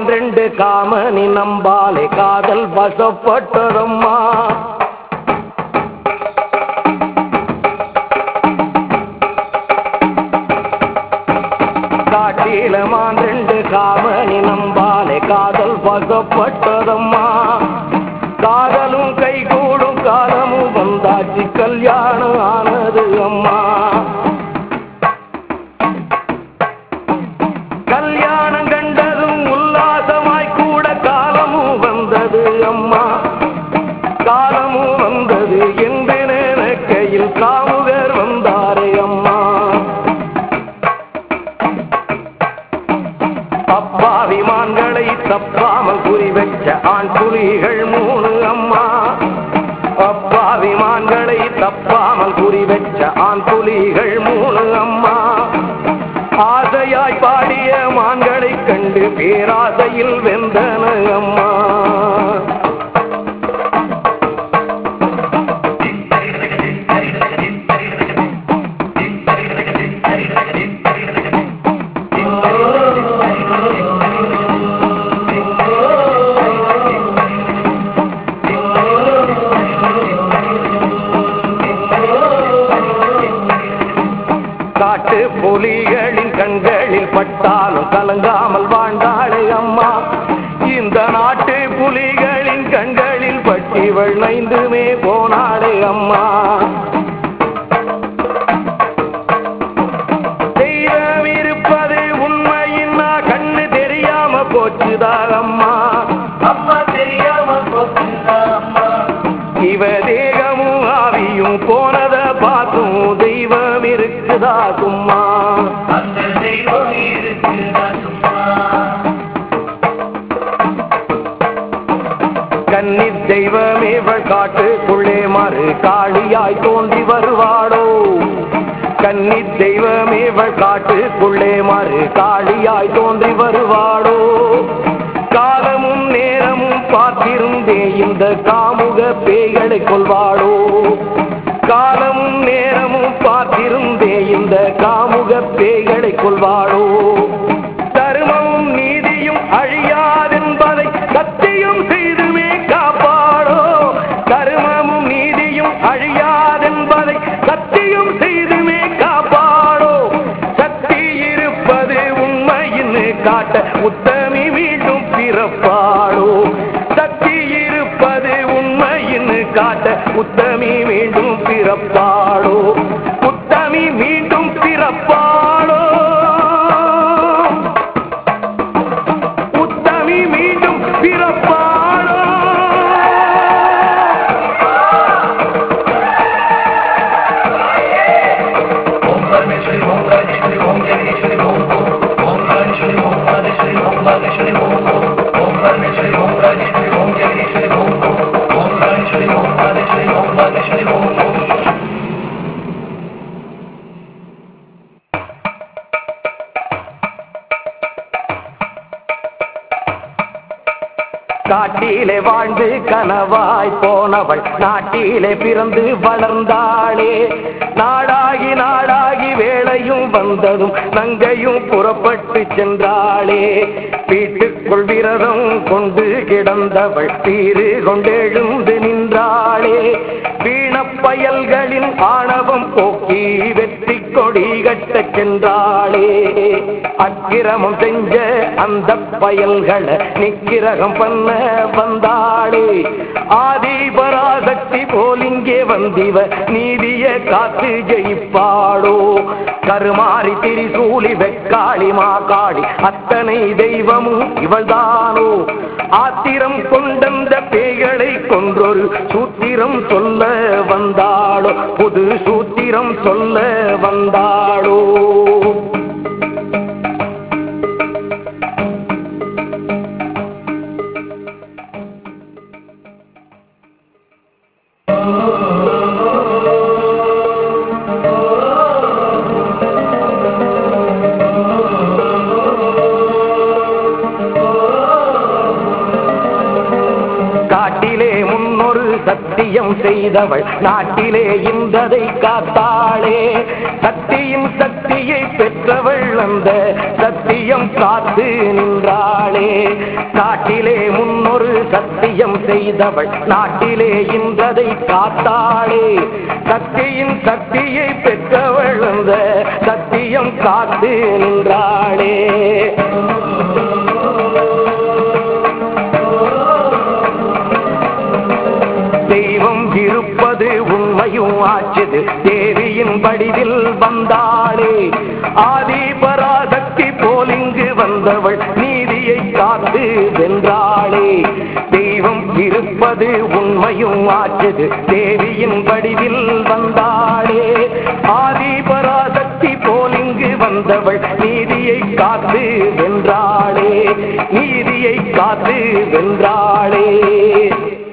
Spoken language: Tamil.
மான் ரெண்டு காமனி நம்பாலே காதல் வசப்பட்டதம்மா காட்டில மான் ரெண்டு காமனி நம்பாலே காதல் வசப்பட்டதம்மா காதலும் கைகூடும் காலமும் வந்தாச்சு கல்யாணம் ஆனது அம்மா கல்யாணம் கண்டதும் உல்லாசமாய் கூட காலமும் வந்தது அம்மா காலமும் வந்தது என்று நினைக்கையில் காமுகர் வந்தாரே அம்மா அப்பாவிமான்களை தப்பாமல் குறி வச்ச ஆண் புலிகள் மூணு அம்மா அப்பாவிமான்களை தப்பாமல் குறி வச்ச ஆண் புலிகள் மூணு அம்மா ஆசையாய் பாடிய மான்களைக் கண்டு பேராசையில் வெந்தன அம்மா காட்டு புலிகளின் கண்களில் பட்டாலும் கலங்காமல் வாழ்ந்தாளே அம்மா இந்த நாட்டு புலிகளின் கண்களில் பட்டிவள் நைந்துமே போனாளே அம்மா தெய்வம் இருப்பது உண்மையின்னா கண்ணு தெரியாம போச்சுதா அம்மா அம்மா தெரியாம போச்சுதா அம்மா இவ தேகமும் ஆவியும் போனத பார்த்தும் தெய்வம் இருக்குதா சும்மா அந்த தெய்வம் இருக்குதா சும்மா கன்னி தெய்வமேவள் காட்டுக்குள்ளே மறு காளியாய் தோன்றி வருவாளோ கன்னி தெய்வமேவள் காட்டுக்குள்ளே மறு காளியாய் தோன்றி வருவாளோ காலமும் நேரமும் பார்த்திருந்தே இந்த காமுக பேய்களை கொள்வாளோ காலமும் நேரமும் பார்த்திருந்தே இந்த காமுக பேய்களை கொள்வாளோ தர்மமும் நீதியும் அழியாதென்பதை சத்தியம் செய்துமே காப்பாடோ தர்மமும் நீதியும் அழியாதென்பதை சத்தியம் செய்துமே காப்பாடோ சக்தி இருப்பது உண்மையின்னு காட்ட உத்தமி மீண்டும் பிறப்பாடோ சக்தி இருப்பது உண்மையின்னு காட்ட உத்தமி மீண்டும் பிறப்பாடோ உத்தமி மீண்டும் பிறப்பாடோ உத்தமி மீண்டும் பிறப்பாடோ ஓம் பரமேஸ்வரி ஓம் ராஜேஸ்வரி ஓம் ஜெகதீஸ்வரி ஓம் ஓம் ஓம் ராஜேஸ்வரி ஓம் ராஜேஸ்வரி ஓம் பாகேஸ்வரி ஓம் ஓம் ஓம் பரமேஸ்வரி ஓம் ராஜேஸ்வரி ஓம் ஜெகதீஸ்வரி ஓம் ஓம் ஓம் ராஜேஸ்வரி ஓம் ராஜேஸ்வரி ஓம் பாகேஸ்வரி ஓம் ஓம் காட்டிலே வாழ்ந்து கனவாய் போனவள் நாட்டிலே பிறந்து வளர்ந்தாளே நாடாகி நாடாகி வேளையும் வந்ததும் நங்கையும் புறப்பட்டு சென்றாளே வீட்டுக்குள் விரதம் கொண்டு கிடந்தவள் தீரு கொண்டெழுந்து நின்றாளே வீணப்பயல்களின் ஆணவம் போக்கி வெற்றி கொடி கட்டச் சென்றாளே அக்கிரமம் செஞ்ச அந்த பயல்களை நிக்கிரகம் பண்ண வந்தாளே ஆதி பராசக்தி போல் இங்கே வந்திவ நீதிய காத்து ஜெயிப்பாளோ கருமாறி திரிசூலி வெக்காளி மாகாளி அத்தனை தெய்வமும் இவள்தானோ ஆத்திரம் கொண்டந்த பேய்களை கொன்றொரு சூத்திரம் சொல்ல வந்தாளோ புது சூத்திரம் சொல்ல வந்தாளோ காட்டிலே முன்னொரு சத்திய சத்தியம் செய்தவள் நாட்டிலே இந்ததை காத்தாளே சக்தியின் சக்தியை பெற்றவள் அந்த சத்தியம் காத்து நின்றாளே காட்டிலே முன்னொரு சத்தியம் செய்தவள் நாட்டிலே இன்றதை காத்தாளே சக்தியின் சக்தியை பெற்றவள் அந்த சத்தியம் காத்து நின்றாளே தெய்வம் இருப்பது உண்மையும் ஆச்சது தேவியின் வடிவில் வந்தாளே ஆதி பராசக்தி போல் இங்கு வந்தவள் நீதியை காத்து வென்றாளே தெய்வம் இருப்பது உண்மையும் ஆச்சது தேவியின் வடிவில் வந்தாளே ஆதி பராசக்தி போல் இங்கு வந்தவள் நீதியை காத்து வென்றாளே நீதியை காத்து வென்றாளே